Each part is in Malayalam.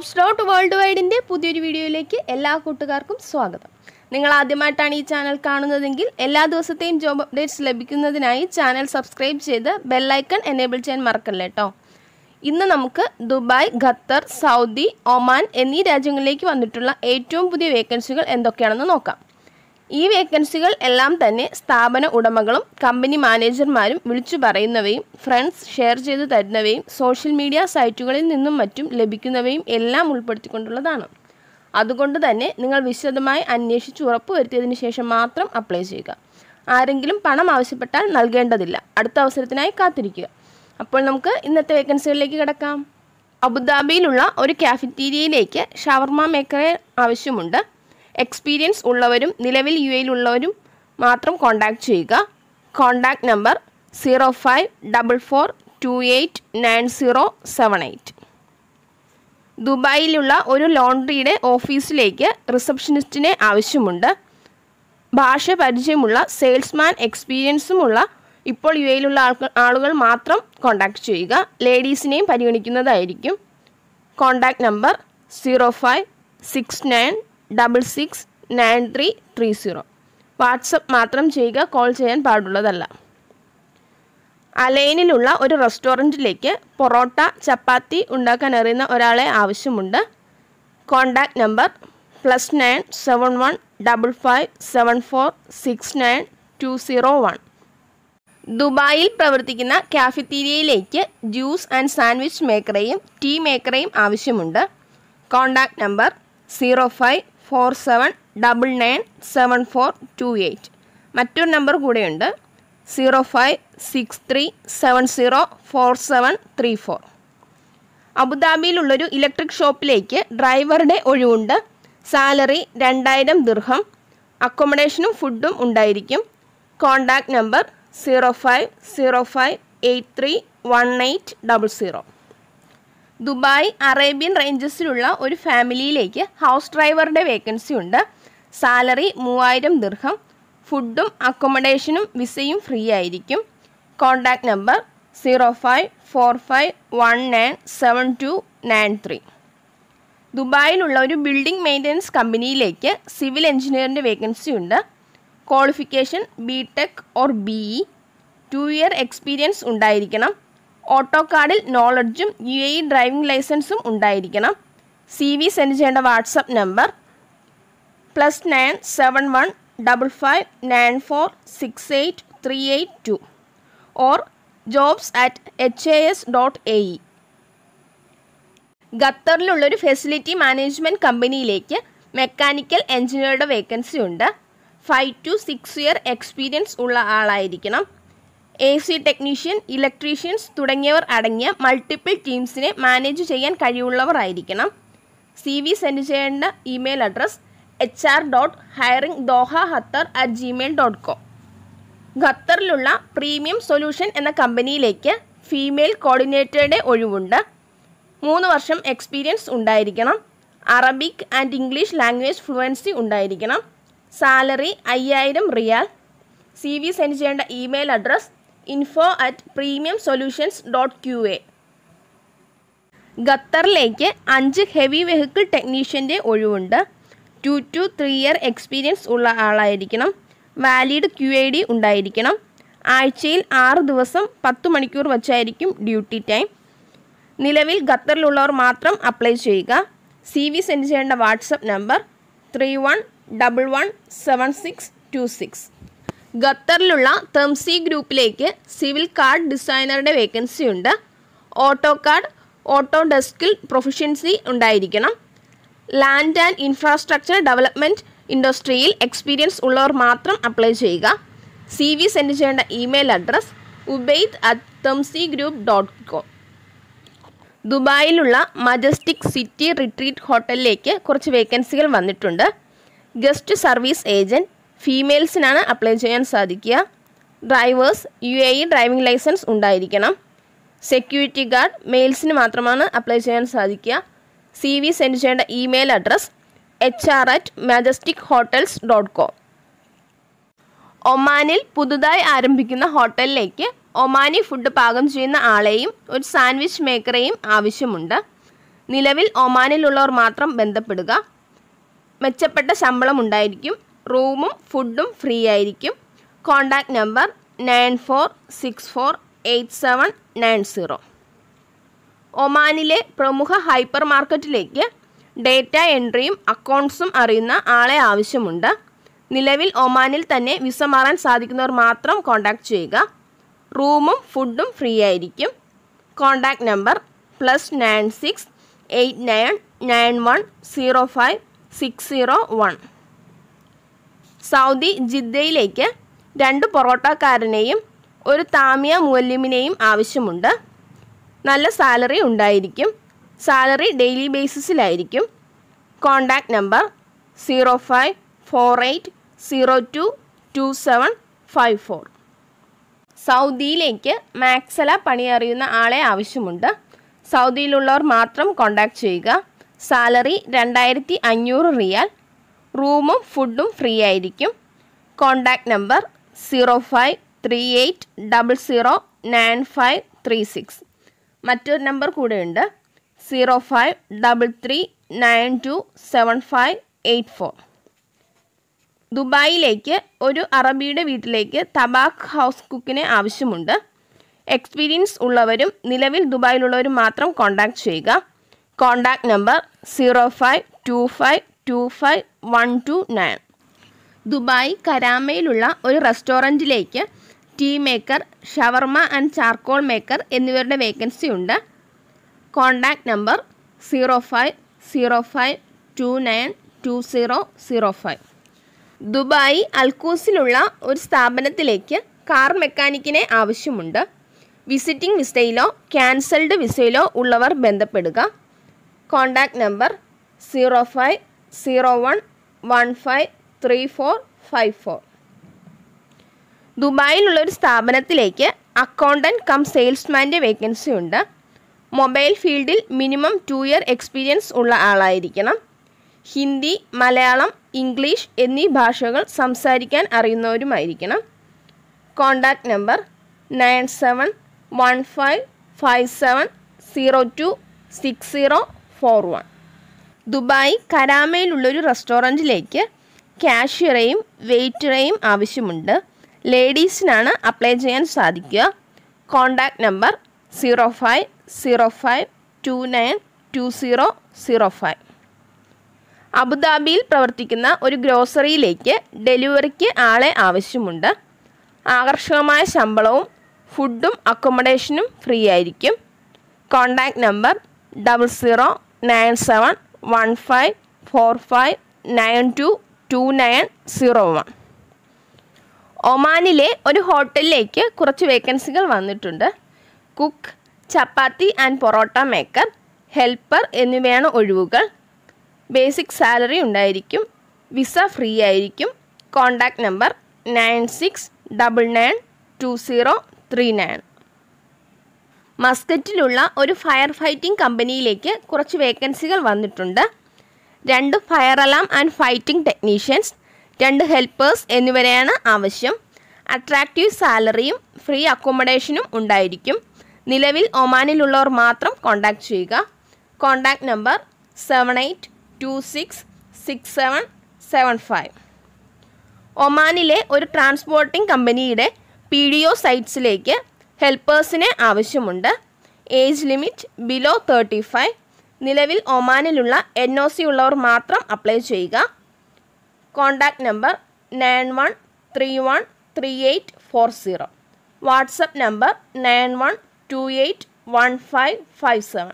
ജോബ്സ് ഡോട്ട് വേൾഡ് വൈഡിൻ്റെ പുതിയൊരു വീഡിയോയിലേക്ക് എല്ലാ കൂട്ടുകാർക്കും സ്വാഗതം നിങ്ങൾ ആദ്യമായിട്ടാണ് ഈ ചാനൽ കാണുന്നതെങ്കിൽ എല്ലാ ദിവസത്തെയും ജോബ് അപ്ഡേറ്റ്സ് ലഭിക്കുന്നതിനായി ചാനൽ സബ്സ്ക്രൈബ് ചെയ്ത് ബെല്ലൈക്കൺ എനേബിൾ ചെയ്യാൻ മറക്കല്ലേ കേട്ടോ ഇന്ന് നമുക്ക് ദുബായ് ഖത്തർ സൗദി ഒമാൻ എന്നീ രാജ്യങ്ങളിലേക്ക് വന്നിട്ടുള്ള ഏറ്റവും പുതിയ വേക്കൻസികൾ എന്തൊക്കെയാണെന്ന് നോക്കാം ഈ വേക്കൻസികൾ എല്ലാം തന്നെ സ്ഥാപന ഉടമകളും കമ്പനി മാനേജർമാരും വിളിച്ചു പറയുന്നവയും ഫ്രണ്ട്സ് ഷെയർ ചെയ്തു തരുന്നവയും സോഷ്യൽ മീഡിയ സൈറ്റുകളിൽ നിന്നും മറ്റും ലഭിക്കുന്നവയും എല്ലാം ഉൾപ്പെടുത്തിക്കൊണ്ടുള്ളതാണ് അതുകൊണ്ട് തന്നെ നിങ്ങൾ വിശദമായി അന്വേഷിച്ച് ഉറപ്പുവരുത്തിയതിനു ശേഷം മാത്രം അപ്ലൈ ചെയ്യുക ആരെങ്കിലും പണം ആവശ്യപ്പെട്ടാൽ നൽകേണ്ടതില്ല അടുത്ത അവസരത്തിനായി കാത്തിരിക്കുക അപ്പോൾ നമുക്ക് ഇന്നത്തെ വേക്കൻസികളിലേക്ക് കിടക്കാം അബുദാബിയിലുള്ള ഒരു കാഫറ്റീരിയയിലേക്ക് ഷവർമ മേക്കറെ ആവശ്യമുണ്ട് എക്സ്പീരിയൻസ് ഉള്ളവരും നിലവിൽ യു എയിലുള്ളവരും മാത്രം കോൺടാക്റ്റ് ചെയ്യുക contact number zero five double four two eight nine zero seven eight ദുബായിലുള്ള ഒരു ലോണ്ടറിയുടെ ഓഫീസിലേക്ക് റിസപ്ഷനിസ്റ്റിനെ ആവശ്യമുണ്ട് ഭാഷ പരിചയമുള്ള സെയിൽസ്മാൻ എക്സ്പീരിയൻസുമുള്ള ഇപ്പോൾ യു എയിലുള്ള ആൾക്ക് ആളുകൾ മാത്രം കോൺടാക്റ്റ് ചെയ്യുക ലേഡീസിനെയും പരിഗണിക്കുന്നതായിരിക്കും contact number zero five six nine double six nine three three zero WhatsApp മാത്രം ചെയ്യുക കോൾ ചെയ്യാൻ പാടുള്ളതല്ല അലൈനിലുള്ള ഒരു റെസ്റ്റോറൻറ്റിലേക്ക് പൊറോട്ട ചപ്പാത്തി ഉണ്ടാക്കാൻ അറിയുന്ന ഒരാളെ ആവശ്യമുണ്ട് contact number plus nine seven one double five seven four six nine two zero one ദുബായിൽ പ്രവർത്തിക്കുന്ന കാഫറ്റീരിയയിലേക്ക് ജ്യൂസ് ആൻഡ് സാൻഡ്വിച്ച് മേക്കറേയും ടീ മേക്കറേയും ആവശ്യമുണ്ട് contact number zero five four seven double nine seven four two eight മറ്റൊരു നമ്പർ കൂടെയുണ്ട് zero five six three seven zero four seven three four അബുദാബിയിലുള്ളൊരു ഇലക്ട്രിക് ഷോപ്പിലേക്ക് ഡ്രൈവറുടെ ഒഴിവുണ്ട് സാലറി രണ്ടായിരം ദിർഹം അക്കോമഡേഷനും ഫുഡും ഉണ്ടായിരിക്കും contact number zero five zero five eight three one eight double zero Dubai Arabian റേഞ്ചസിലുള്ള ഒരു ഫാമിലിയിലേക്ക് ഹൗസ് ഡ്രൈവറുടെ വേക്കൻസി ഉണ്ട് സാലറി മൂവായിരം ദിർഹം ഫുഡും അക്കോമഡേഷനും വിസയും ഫ്രീ ആയിരിക്കും contact number zero five four five one nine seven two nine three ദുബായിലുള്ള ഒരു ബിൽഡിംഗ് മെയിൻ്റനൻസ് കമ്പനിയിലേക്ക് സിവിൽ എഞ്ചിനീയറിൻ്റെ വേക്കൻസി ഉണ്ട് qualification B tech or B E two year experience ഉണ്ടായിരിക്കണം ഓട്ടോ കാർഡിൽ നോളജും യു എ ഇ ഡ്രൈവിംഗ് ലൈസൻസും ഉണ്ടായിരിക്കണം സി വി സെൻഡ് ചെയ്യേണ്ട WhatsApp number plus nine seven one double five nine four six eight three eight two or jobs at H A S dot A E ഖത്തറിലുള്ളൊരു ഫെസിലിറ്റി മാനേജ്മെൻറ്റ് കമ്പനിയിലേക്ക് മെക്കാനിക്കൽ എഞ്ചിനീയറുടെ വേക്കൻസി ഉണ്ട് five two six year experience ഉള്ള ആളായിരിക്കണം എ സി ടെക്നീഷ്യൻ ഇലക്ട്രീഷ്യൻസ് തുടങ്ങിയവർ അടങ്ങിയ മൾട്ടിപ്പിൾ ടീംസിനെ മാനേജ് ചെയ്യാൻ കഴിവുള്ളവർ ആയിരിക്കണം സി വി സെൻഡ് ചെയ്യേണ്ട email address H R dot hiring Doha Qatar at Gmail dot com ഖത്തറിലുള്ള പ്രീമിയം സൊല്യൂഷൻ എന്ന കമ്പനിയിലേക്ക് ഫീമെയിൽ കോർഡിനേറ്ററുടെ ഒഴിവുണ്ട് മൂന്ന് വർഷം എക്സ്പീരിയൻസ് ഉണ്ടായിരിക്കണം Arabic and English language fluency ഉണ്ടായിരിക്കണം സാലറി അയ്യായിരം റിയാൽ സി വി സെൻഡ് ചെയ്യേണ്ട email address info at premium solutions dot Q A ഖത്തറിലേക്ക് അഞ്ച് ഹെവി വെഹിക്കിൾ ടെക്നീഷ്യൻ്റെ ഒഴിവുണ്ട് two two three year experience ഉള്ള ആളായിരിക്കണം വാലിഡ് ക്യു ഐ ഡി ഉണ്ടായിരിക്കണം ആഴ്ചയിൽ ആറ് ദിവസം പത്ത് മണിക്കൂർ വച്ചായിരിക്കും ഡ്യൂട്ടി ടൈം നിലവിൽ ഖത്തറിലുള്ളവർ മാത്രം അപ്ലൈ ചെയ്യുക സി വി സെൻഡ് ചെയ്യേണ്ട WhatsApp number three one double one seven six two six ഖത്തറിലുള്ള തെംസി ഗ്രൂപ്പിലേക്ക് സിവിൽ കാർഡ് ഡിസൈനറുടെ വേക്കൻസി ഉണ്ട് ഓട്ടോ കാർഡ് ഓട്ടോ ഡെസ്കിൽ പ്രൊഫഷ്യൻസി ഉണ്ടായിരിക്കണം ലാൻഡ് ആൻഡ് ഇൻഫ്രാസ്ട്രക്ചർ ഡെവലപ്മെൻറ്റ് ഇൻഡസ്ട്രിയിൽ എക്സ്പീരിയൻസ് ഉള്ളവർ മാത്രം അപ്ലൈ ചെയ്യുക സി വി സെൻഡ് ചെയ്യേണ്ട ഇമെയിൽ അഡ്രസ് ഉബെയ്ദ് അറ്റ് തെംസി ഗ്രൂപ്പ് ഡോട്ട് കോം ദുബായിലുള്ള മജസ്റ്റിക് സിറ്റി റിട്രീറ്റ് ഹോട്ടലിലേക്ക് കുറച്ച് വേക്കൻസികൾ വന്നിട്ടുണ്ട് ഗസ്റ്റ് സർവീസ് ഏജൻറ്റ് ഫീമെയിൽസിനാണ് അപ്ലൈ ചെയ്യാൻ സാധിക്കുക drivers U A E driving licence ഉണ്ടായിരിക്കണം സെക്യൂരിറ്റി ഗാർഡ് മെയിൽസിന് മാത്രമാണ് അപ്ലൈ ചെയ്യാൻ സാധിക്കുക സി വി സെൻഡ് ചെയ്യേണ്ട email address H R at majestic hotels dot com ഒമാനിൽ പുതുതായി ആരംഭിക്കുന്ന ഹോട്ടലിലേക്ക് ഒമാനി ഫുഡ് പാകം ചെയ്യുന്ന ആളെയും ഒരു സാൻഡ്വിച്ച് മേക്കറെയും ആവശ്യമുണ്ട് നിലവിൽ ഒമാനിലുള്ളവർ മാത്രം ബന്ധപ്പെടുക മെച്ചപ്പെട്ട ശമ്പളം ഉണ്ടായിരിക്കും റൂമും ഫുഡും ഫ്രീ ആയിരിക്കും contact number nine four six four eight seven nine zero ഒമാനിലെ പ്രമുഖ ഹൈപ്പർ മാർക്കറ്റിലേക്ക് ഡേറ്റ എൻട്രിയും അക്കൗണ്ട്സും അറിയുന്ന ആളെ ആവശ്യമുണ്ട് നിലവിൽ ഒമാനിൽ തന്നെ വിസ മാറാൻ സാധിക്കുന്നവർ മാത്രം കോൺടാക്റ്റ് ചെയ്യുക റൂമും ഫുഡും ഫ്രീ ആയിരിക്കും contact number plus nine six eight nine nine one zero five six zero one Saudi ജിദ്ദയിലേക്ക് രണ്ട് പൊറോട്ടക്കാരനെയും ഒരു താമിയ മുവല്ലിമിനെയും ആവശ്യമുണ്ട് നല്ല സാലറി ഉണ്ടായിരിക്കും സാലറി ഡെയിലി ബേസിസിലായിരിക്കും contact number zero five four eight zero two two seven five four സൗദിയിലേക്ക് മാക്സല പണിയറിയുന്ന ആളെ ആവശ്യമുണ്ട് സൗദിയിലുള്ളവർ മാത്രം കോൺടാക്റ്റ് ചെയ്യുക സാലറി രണ്ടായിരത്തി അഞ്ഞൂറ് റിയാൽ റൂമും ഫുഡും ഫ്രീ ആയിരിക്കും contact number zero five three eight double zero nine five three six മറ്റൊരു നമ്പർ കൂടെയുണ്ട് zero five double three nine two seven five eight four ദുബായിലേക്ക് ഒരു അറബിയുടെ വീട്ടിലേക്ക് തബാക്ക് ഹൗസ് കുക്കിനെ ആവശ്യമുണ്ട് എക്സ്പീരിയൻസ് ഉള്ളവരും നിലവിൽ ദുബായിലുള്ളവരും മാത്രം കോൺടാക്റ്റ് ചെയ്യുക contact number zero five two five two five one two nine Dubai കരാമയിലുള്ള ഒരു റെസ്റ്റോറൻറ്റിലേക്ക് tea maker shawarma and charcoal maker എന്നിവരുടെ വേക്കൻസി ഉണ്ട് contact number zero five zero five two nine two zero zero five Dubai അൽക്കൂസിലുള്ള ഒരു സ്ഥാപനത്തിലേക്ക് കാർ മെക്കാനിക്കിനെ ആവശ്യമുണ്ട് വിസിറ്റിംഗ് വിസയിലോ ക്യാൻസൽഡ് വിസയിലോ ഉള്ളവർ ബന്ധപ്പെടുക contact number zero five zero one one five three four five four ദുബായിലുള്ള ഒരു സ്ഥാപനത്തിലേക്ക് അക്കൗണ്ടൻറ്റ് കം സെയിൽസ്മാൻ്റെ വേക്കൻസി ഉണ്ട് മൊബൈൽ ഫീൽഡിൽ മിനിമം ടു ഇയർ എക്സ്പീരിയൻസ് ഉള്ള ആളായിരിക്കണം ഹിന്ദി മലയാളം ഇംഗ്ലീഷ് എന്നീ ഭാഷകൾ സംസാരിക്കാൻ അറിയുന്നവരുമായിരിക്കണം contact number nine seven one five five seven zero two six zero four one Dubai കരാമയിലുള്ളൊരു റെസ്റ്റോറൻറ്റിലേക്ക് ക്യാഷ്യറെയും വെയിറ്ററെയും ആവശ്യമുണ്ട് ലേഡീസിനാണ് അപ്ലൈ ചെയ്യാൻ സാധിക്കുക contact number zero five zero five two nine two zero zero five അബുദാബിയിൽ പ്രവർത്തിക്കുന്ന ഒരു ഗ്രോസറിയിലേക്ക് ഡെലിവറിക്ക് ആളെ ആവശ്യമുണ്ട് ആകർഷകമായ ശമ്പളവും ഫുഡും അക്കോമഡേഷനും ഫ്രീ ആയിരിക്കും contact number double zero nine seven one five four five nine two two nine zero one ഒമാനിലെ ഒരു ഹോട്ടലിലേക്ക് കുറച്ച് വേക്കൻസികൾ വന്നിട്ടുണ്ട് cook chapati and parotta maker helper എന്നിവയാണ് ഒഴിവുകൾ ബേസിക് സാലറി ഉണ്ടായിരിക്കും വിസ ഫ്രീ ആയിരിക്കും contact number nine six double nine two zero three nine മസ്കറ്റിലുള്ള ഒരു ഫയർ ഫൈറ്റിംഗ് കമ്പനിയിലേക്ക് കുറച്ച് വേക്കൻസികൾ വന്നിട്ടുണ്ട് രണ്ട് fire alarm and fighting technicians രണ്ട് ഹെൽപ്പേഴ്സ് എന്നിവരെയാണ് ആവശ്യം അട്രാക്റ്റീവ് സാലറിയും ഫ്രീ അക്കോമഡേഷനും ഉണ്ടായിരിക്കും നിലവിൽ ഒമാനിലുള്ളവർ മാത്രം കോൺടാക്റ്റ് ചെയ്യുക contact number seven eight two six six seven seven five ഒമാനിലെ ഒരു ട്രാൻസ്പോർട്ടിംഗ് കമ്പനിയുടെ പി ഡി ഒ സൈറ്റ്സിലേക്ക് ഹെൽപ്പേഴ്സിനെ ആവശ്യമുണ്ട് age limit below thirty five നിലവിൽ ഒമാനിലുള്ള എൻ ഒ സി ഉള്ളവർ മാത്രം അപ്ലൈ ചെയ്യുക contact number nine one three one three eight four zero WhatsApp number nine one two eight one five five seven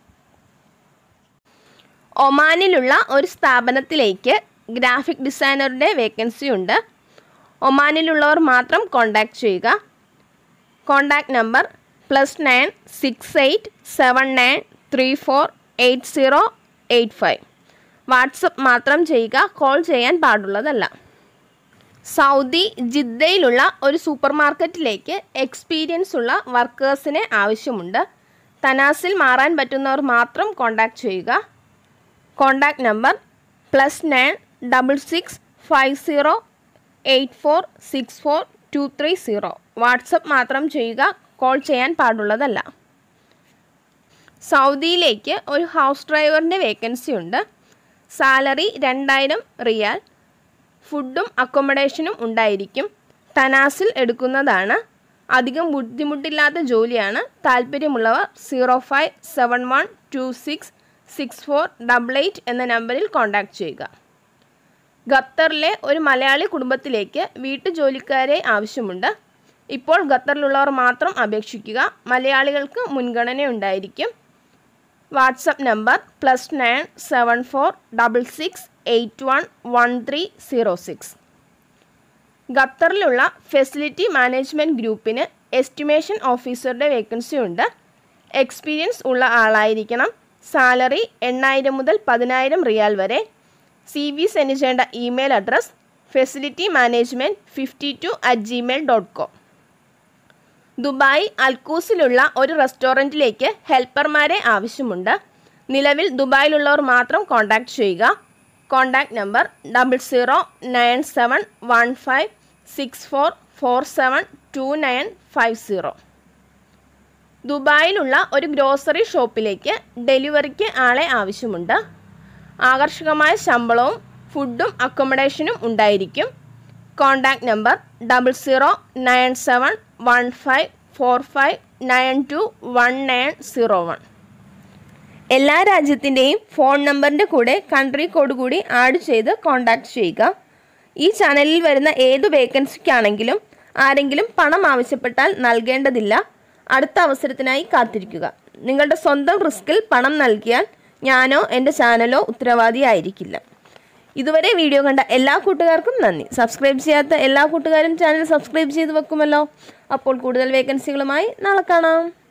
ഒമാനിലുള്ള ഒരു സ്ഥാപനത്തിലേക്ക് ഗ്രാഫിക് ഡിസൈനറുടെ വേക്കൻസി ഉണ്ട് ഒമാനിലുള്ളവർ മാത്രം കോൺടാക്റ്റ് ചെയ്യുക contact number plus nine six eight seven nine three four eight zero eight five WhatsApp മാത്രം ചെയ്യുക കോൾ ചെയ്യാൻ പാടുള്ളതല്ല സൗദി ജിദ്ദയിലുള്ള ഒരു സൂപ്പർ മാർക്കറ്റിലേക്ക് എക്സ്പീരിയൻസ് ഉള്ള വർക്കേഴ്സിനെ ആവശ്യമുണ്ട് തനാസിൽ മാറാൻ പറ്റുന്നവർ മാത്രം കോൺടാക്റ്റ് ചെയ്യുക contact number plus nine double six five zero eight four six four two three zero WhatsApp മാത്രം ചെയ്യുക കോൾ ചെയ്യാൻ പാടുള്ളതല്ല സൗദിയിലേക്ക് ഒരു ഹൗസ് ഡ്രൈവറിൻ്റെ വേക്കൻസി ഉണ്ട് സാലറി രണ്ടായിരം റിയാൽ ഫുഡും അക്കോമഡേഷനും ഉണ്ടായിരിക്കും തനാസിൽ എടുക്കുന്നതാണ് അധികം ബുദ്ധിമുട്ടില്ലാത്ത ജോലിയാണ് താല്പര്യമുള്ളവർ zero five seven one two six six four double eight എന്ന നമ്പറിൽ കോൺടാക്റ്റ് ചെയ്യുക ഖത്തറിലെ ഒരു മലയാളി കുടുംബത്തിലേക്ക് വീട്ടുജോലിക്കാരെ ആവശ്യമുണ്ട് ഇപ്പോൾ ഖത്തറിലുള്ളവർ മാത്രം അപേക്ഷിക്കുക മലയാളികൾക്ക് മുൻഗണന ഉണ്ടായിരിക്കും WhatsApp number plus nine seven four double six eight one one three zero six ഖത്തറിലുള്ള ഫെസിലിറ്റി മാനേജ്മെൻറ്റ് ഗ്രൂപ്പിന് എസ്റ്റിമേഷൻ ഓഫീസറുടെ വേക്കൻസി ഉണ്ട് എക്സ്പീരിയൻസ് ഉള്ള ആളായിരിക്കണം സാലറി എണ്ണായിരം മുതൽ പതിനായിരം റിയാൽ വരെ സി വി സെൻഡ് ചെയ്യേണ്ട email address facility management fifty two at Gmail dot com Dubai അൽക്കൂസിലുള്ള ഒരു റെസ്റ്റോറൻറ്റിലേക്ക് ഹെൽപ്പർമാരെ ആവശ്യമുണ്ട് നിലവിൽ ദുബായിലുള്ളവർ മാത്രം കോൺടാക്റ്റ് ചെയ്യുക contact number double zero nine seven one five six four four seven two nine five zero ദുബായിലുള്ള ഒരു ഗ്രോസറി ഷോപ്പിലേക്ക് ഡെലിവറിക്ക് ആളെ ആവശ്യമുണ്ട് ആകർഷകമായ ശമ്പളവും ഫുഡും അക്കോമഡേഷനും ഉണ്ടായിരിക്കും contact number double zero nine seven one five four five nine two one nine zero one എല്ലാ രാജ്യത്തിൻ്റെയും ഫോൺ നമ്പറിൻ്റെ കൂടെ കൺട്രി കോഡ് കൂടി ആഡ് ചെയ്ത് കോൺടാക്റ്റ് ചെയ്യുക ഈ ചാനലിൽ വരുന്ന ഏത് വേക്കൻസിക്കാണെങ്കിലും ആരെങ്കിലും പണം ആവശ്യപ്പെട്ടാൽ നൽകേണ്ടതില്ല അടുത്ത അവസരത്തിനായി കാത്തിരിക്കുക നിങ്ങളുടെ സ്വന്തം റിസ്കിൽ പണം നൽകിയാൽ ഞാനോ എൻ്റെ ചാനലോ ഉത്തരവാദിയായിരിക്കില്ല ഇതുവരെ വീഡിയോ കണ്ട എല്ലാ കൂട്ടുകാർക്കും നന്ദി സബ്സ്ക്രൈബ് ചെയ്യാത്ത എല്ലാ കൂട്ടുകാരും ചാനൽ സബ്സ്ക്രൈബ് ചെയ്ത് വെക്കുമല്ലോ അപ്പോൾ കൂടുതൽ വേക്കൻസികളുമായി നാളെ കാണാം